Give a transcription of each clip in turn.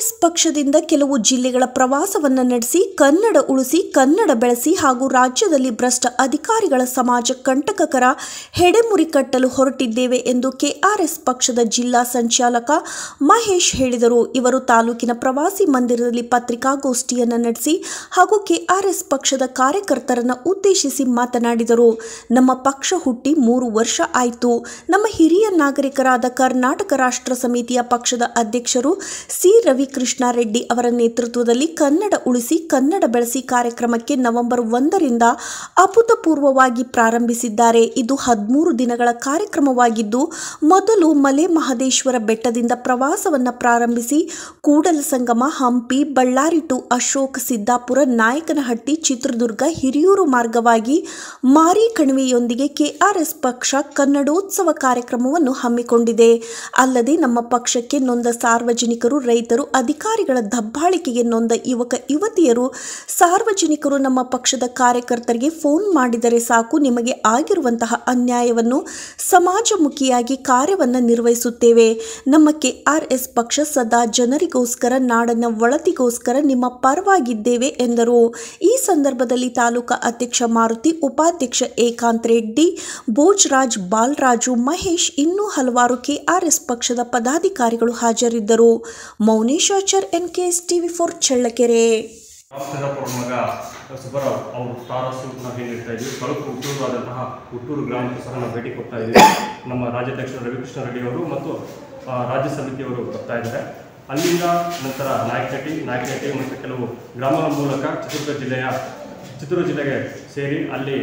KRS ಪಕ್ಷದಿಂದ ಕೆಲವು ಜಿಲ್ಲೆಗಳ ಪ್ರವಾಸವನ್ನ ನಡೆಸಿ ಕನ್ನಡ ಉಳಿಸಿ ಕನ್ನಡ ಬೆಳೆಸಿ ಹಾಗೂ ರಾಜ್ಯದಲ್ಲಿ ಭ್ರಷ್ಟ ಅಧಿಕಾರಿಗಳ ಸಮಾಜ ಕಂಟಕಕರ ಹೆಡೆಮುರಿ ಕಟ್ಟಲು ಹೊರಟಿದ್ದೇವೆ ಎಂದು ಕೆಆರ್ಎಸ್ ಪಕ್ಷದ ಜಿಲ್ಲಾ ಸಂಚಾಲಕ ಮಹೇಶ್ ಹೇಳಿದರು ಇವರು ತಾಲೂಕಿನ ಪ್ರವಾಸಿ ಮಂದಿರದಲ್ಲಿ ಪತ್ರಿಕಾಗೋಷ್ಠಿಯನ್ನು ನಡೆಸಿ ಹಾಗೂ ಕೆಆರ್ಎಸ್ ಪಕ್ಷದ ಕಾರ್ಯಕರ್ತರನ್ನ ಉದ್ದೇಶಿಸಿ ಮಾತನಾಡಿದರು ನಮ್ಮ ಪಕ್ಷ ಹುಟ್ಟಿ ಮೂರು ವರ್ಷ ಆಯಿತು ನಮ್ಮ ಹಿರಿಯ ನಾಗರಿಕರಾದ ಕರ್ನಾಟಕ ರಾಷ್ಟ್ರ ಸಮಿತಿಯ ಪಕ್ಷದ ಅಧ್ಯಕ್ಷರು ಸಿ ರವಿಕೃಷ್ಣ ರೆಡ್ಡಿ ಅವರ ನೇತೃತ್ವದಲ್ಲಿ ಕನ್ನಡ ಉಳಿಸಿ ಕನ್ನಡ ಬೆಳೆಸಿ ಕಾರ್ಯಕ್ರಮಕ್ಕೆ ನವೆಂಬರ್ ಒಂದರಿಂದ ಅಭೂತಪೂರ್ವವಾಗಿ ಪ್ರಾರಂಭಿಸಿದ್ದಾರೆ ಇದು ಹದಿಮೂರು ದಿನಗಳ ಕಾರ್ಯಕ್ರಮವಾಗಿದ್ದು ಮೊದಲು ಮಲೆ ಮಹದೇಶ್ವರ ಬೆಟ್ಟದಿಂದ ಪ್ರವಾಸವನ್ನು ಪ್ರಾರಂಭಿಸಿ ಕೂಡಲ ಸಂಗಮ ಹಂಪಿ ಬಳ್ಳಾರಿ ಟು ಅಶೋಕ್ ಸಿದ್ದಾಪುರ ನಾಯಕನಹಟ್ಟಿ ಚಿತ್ರದುರ್ಗ ಹಿರಿಯೂರು ಮಾರ್ಗವಾಗಿ ಮಾರಿ ಕಣಿವೆಯೊಂದಿಗೆ ಕೆಆರ್ಎಸ್ ಪಕ್ಷ ಕನ್ನಡೋತ್ಸವ ಕಾರ್ಯಕ್ರಮವನ್ನು ಹಮ್ಮಿಕೊಂಡಿದೆ ಅಲ್ಲದೆ ನಮ್ಮ ಪಕ್ಷಕ್ಕೆ ನೊಂದ ಸಾರ್ವಜನಿಕರು ರೈತರು ಅಧಿಕಾರಿಗಳ ದಬ್ಬಾಳಿಕೆಗೆ ನೊಂದ ಯುವಕ ಯುವತಿಯರು ಸಾರ್ವಜನಿಕರು ನಮ್ಮ ಪಕ್ಷದ ಕಾರ್ಯಕರ್ತರಿಗೆ ಫೋನ್ ಮಾಡಿದರೆ ಸಾಕು ನಿಮಗೆ ಆಗಿರುವಂತಹ ಅನ್ಯಾಯವನ್ನು ಸಮಾಜಮುಖಿಯಾಗಿ ಕಾರ್ಯವನ್ನು ನಿರ್ವಹಿಸುತ್ತೇವೆ ನಮ್ಮ ಕೆಆರ್ಎಸ್ ಪಕ್ಷ ಸದಾ ಜನರಿಗೋಸ್ಕರ ನಾಡನ ಒಳತಿಗೋಸ್ಕರ ನಿಮ್ಮ ಪರವಾಗಿದ್ದೇವೆ ಎಂದರು ಈ ಸಂದರ್ಭದಲ್ಲಿ ತಾಲೂಕಾ ಅಧ್ಯಕ್ಷ ಮಾರುತಿ ಉಪಾಧ್ಯಕ್ಷ ಏಕಾಂತ್ ರೆಡ್ಡಿ ಭೋಜರಾಜ್ ಬಾಲರಾಜು ಮಹೇಶ್ ಇನ್ನೂ ಹಲವಾರು ಕೆಆರ್ಎಸ್ ಪಕ್ಷದ ಪದಾಧಿಕಾರಿಗಳು ಹಾಜರಿದ್ದರು Mouneshachar NKS TV four Challakere Ramachandrapura ಮಗ ಸುಬ್ಬರಾವ್ ಅವರು ತಾರಸು ನಾವು ಏನು ಹೇಳ್ತಾ ಇದ್ವಿ ತಳುಕು ಹುಟ್ಟೂರು ಆದಂತಹ ಹುಟ್ಟೂರು ಗ್ರಾಮಕ್ಕೂ ಸಹ ನಾವು ಭೇಟಿ ಕೊಡ್ತಾ ಇದ್ದೀವಿ ನಮ್ಮ ರಾಜ್ಯಾಧ್ಯಕ್ಷರು ರವಿಕೃಷ್ಣ ರೆಡ್ಡಿ ಅವರು ಮತ್ತು ಆ, ರಾಜ್ಯ ಸಮಿತಿಯವರು ಬರ್ತಾ ಇದ್ದಾರೆ ಅಲ್ಲಿಂದ ನಂತರ ನಾಯಕನಹಟ್ಟಿ ನಾಯಕನಹಟ್ಟಿ ಮತ್ತು ಕೆಲವು ಗ್ರಾಮಗಳ ಮೂಲಕ ಚಿತ್ರದುರ್ಗ ಜಿಲ್ಲೆಯ ಚಿತ್ರದುರ್ಗ ಜಿಲ್ಲೆಗೆ ಸೇರಿ ಅಲ್ಲಿ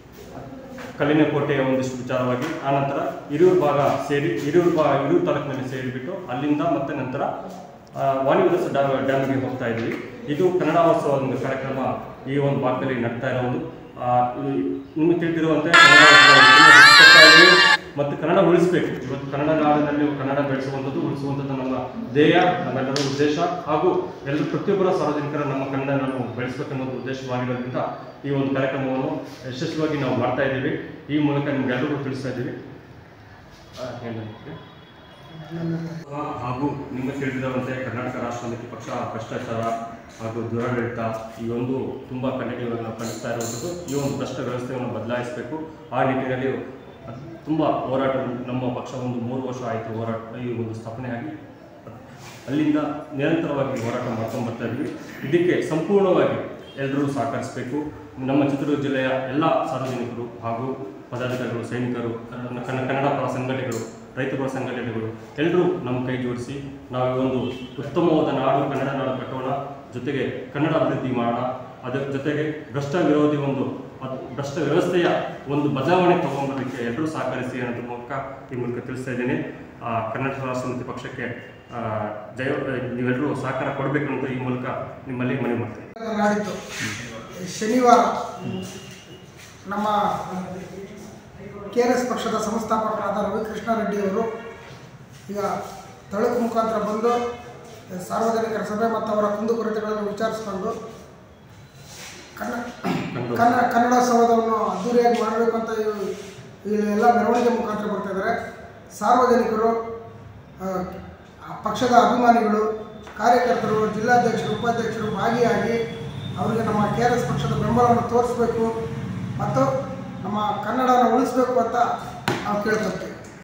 ಕಲ್ಲಿನ ಕೋಟೆಯ ಒಂದಿಷ್ಟು ವಿಚಾರವಾಗಿ ಆನಂತರ ಹಿರಿಯೂರು ಭಾಗ ಸೇರಿ ಹಿರಿಯೂರು ಭಾ ಹಿರಿಯೂರು ತಾಲೂಕಿನಲ್ಲಿ ಸೇರಿಬಿಟ್ಟು ಅಲ್ಲಿಂದ ಮತ್ತೆ ನಂತರ ಆ, ವಾಣಿವಿಲಾಸ ಡ್ಯಾಮ್ ಡ್ಯಾಮ್ಗೆ ಹೋಗ್ತಾ ಇದ್ದೀವಿ ಇದು ಕನ್ನಡೋತ್ಸವ ಒಂದು ಕಾರ್ಯಕ್ರಮ ಈ ಒಂದು ಭಾಗದಲ್ಲಿ ನಡ್ತಾ ಇರೋದು ಆ, ಈ- ನಿಮಗೆ ತಿಳಿದಿರುವಂತೆ ಕನ್ನಡೋತ್ಸವ ತುಂಬಾ ಹೆಚ್ಚಾಗ್ತಾ ಇದೆ ಮತ್ತು ಕನ್ನಡ ಉಳಿಸಬೇಕು ಇವತ್ತು ಕನ್ನಡ ನಾಡಿನಲ್ಲಿ ಕನ್ನಡ ಬೆಳೆಸುವಂಥದ್ದು ಉಳಿಸುವಂಥದ್ದು ನಮ್ಮ ಧ್ಯೇಯ ನಮ್ಮೆಲ್ಲರ ಉದ್ದೇಶ ಹಾಗೂ ಎಲ್ಲರೂ ಪ್ರತಿಯೊಬ್ಬರ ಸಾರ್ವಜನಿಕರ ನಮ್ಮ ಕನ್ನಡ ನಾವು ಬೆಳೆಸಬೇಕನ್ನೋದು ಉದ್ದೇಶವಾಗಿರೋದ್ರಿಂದ ಈ ಒಂದು ಕಾರ್ಯಕ್ರಮವನ್ನು ಯಶಸ್ವಿಯಾಗಿ ನಾವು ಮಾಡ್ತಾ ಇದ್ದೀವಿ ಈ ಮೂಲಕ ನಿಮ್ಗೆಲ್ಲರಿಗೂ ತಿಳಿಸ್ತಾ ಇದ್ದೀವಿ ಆ, ಏನಂತೆ? ಆ, ಹಾಗೂ ನಿಮಗೆ ತಿಳಿದಿರುವಂತೆ ಕರ್ನಾಟಕ ರಾಷ್ಟ್ರ ಸಮಿತಿ ಪಕ್ಷ ಭ್ರಷ್ಟಾಚಾರ ಹಾಗೂ ದುರಾಡಳಿತ ಈ ಒಂದು ತುಂಬ ಕನ್ನಡಿಗಳನ್ನು ನಾವು ಕಾಣಿಸ್ತಾ ಇರುವಂಥದ್ದು ಈ ಒಂದು ಭ್ರಷ್ಟ ವ್ಯವಸ್ಥೆಯನ್ನು ಬದಲಾಯಿಸಬೇಕು ಆ ನಿಟ್ಟಿನಲ್ಲಿ ತುಂಬ ಹೋರಾಟ ನಮ್ಮ ಪಕ್ಷ ಒಂದು ಮೂರು ವರ್ಷ ಆಯಿತು ಹೋರಾಟ ಈ ಒಂದು ಸ್ಥಾಪನೆಯಾಗಿ ಅಲ್ಲಿಂದ ನಿರಂತರವಾಗಿ ಹೋರಾಟ ಮಾಡ್ಕೊಂಡು ಬರ್ತಾ ಇದ್ವಿ ಇದಕ್ಕೆ ಸಂಪೂರ್ಣವಾಗಿ ಎಲ್ಲರೂ ಸಹಕರಿಸಬೇಕು ನಮ್ಮ ಚಿತ್ರದುರ್ಗ ಜಿಲ್ಲೆಯ ಎಲ್ಲ ಸಾರ್ವಜನಿಕರು ಹಾಗೂ ಪದಾಧಿಕಾರಿಗಳು ಸೈನಿಕರು ಕನ್ನಡ ಕನ್ನಡ ಕನ್ನಡ ಪರ ಸಂಘಟನೆಗಳು ರೈತ ಪರ ಸಂಘಟನೆಗಳು ಎಲ್ಲರೂ ನಮ್ಮ ಕೈ ಜೋಡಿಸಿ ನಾವು ಈ ಒಂದು ಉತ್ತಮವಾದ ನಾಡು ಕನ್ನಡ ನಾಡು ಕಟ್ಟೋಣ ಜೊತೆಗೆ ಕನ್ನಡ ಅಭಿವೃದ್ಧಿ ಮಾಡೋಣ ಅದರ ಜೊತೆಗೆ ಭ್ರಷ್ಟ ವಿರೋಧಿ ಒಂದು ಅದು ಭ್ರಷ್ಟ ವ್ಯವಸ್ಥೆಯ ಒಂದು ಬದಲಾವಣೆ ತಗೊಂಬರೋದಕ್ಕೆ ಎಲ್ಲರೂ ಸಹಕರಿಸಿ ಅನ್ನೋದ್ರ ಮೂಲಕ ಈ ಮೂಲಕ ತಿಳಿಸ್ತಾ ಇದ್ದೇನೆ ಆ, ಕರ್ನಾಟಕ ರಾಷ್ಟ್ರ ಸಮಿತಿ ಪಕ್ಷಕ್ಕೆ ಆ, ಜಯ ನೀವೆಲ್ಲರೂ ಸಹಕಾರ ಕೊಡಬೇಕು ಅಂತ ಈ ಮೂಲಕ ನಿಮ್ಮಲ್ಲಿ ಮನವಿ ಮಾಡ್ತೇನೆ ನಾಡಿದ್ದು ಶನಿವಾರ ನಮ್ಮ ಕೆ ಆರ್ ಎಸ್ ಪಕ್ಷದ ಸಂಸ್ಥಾಪಕರಾದ ರವಿಕೃಷ್ಣ ರೆಡ್ಡಿ ಅವರು ಈಗ ತಳುಕು ಮುಖಾಂತರ ಬಂದು ಸಾರ್ವಜನಿಕರ ಸಭೆ ಮತ್ತು ಅವರ ಕುಂದುಕೊರತೆಗಳನ್ನು ವಿಚಾರಿಸಿಕೊಂಡು ಕನ್ನ ಕನ್ನಡ ಕನ್ನಡೋತ್ಸವವನ್ನು ಅದ್ದೂರಿಯಾಗಿ ಮಾಡಬೇಕು ಅಂತ ಇವ್- ಇಲ್ಲೆಲ್ಲ ಮೆರವಣಿಗೆ ಮುಖಾಂತರ ಬರ್ತಾ ಇದ್ದಾರೆ ಸಾರ್ವಜನಿಕರು ಆ, ಆ ಪಕ್ಷದ ಅಭಿಮಾನಿಗಳು ಕಾರ್ಯಕರ್ತರು ಜಿಲ್ಲಾಧ್ಯಕ್ಷರು ಉಪಾಧ್ಯಕ್ಷರು ಭಾಗಿಯಾಗಿ ಅವರಿಗೆ ನಮ್ಮ ಕೆ ಆರ್ ಎಸ್ ಪಕ್ಷದ ಬೆಂಬಲವನ್ನು ತೋರಿಸಬೇಕು ಮತ್ತು ನಮ್ಮ ಕನ್ನಡನ ಉಳಿಸಬೇಕು ಅಂತ ನಾವು ಕೇಳ್ಕೊಳ್ತೀವಿ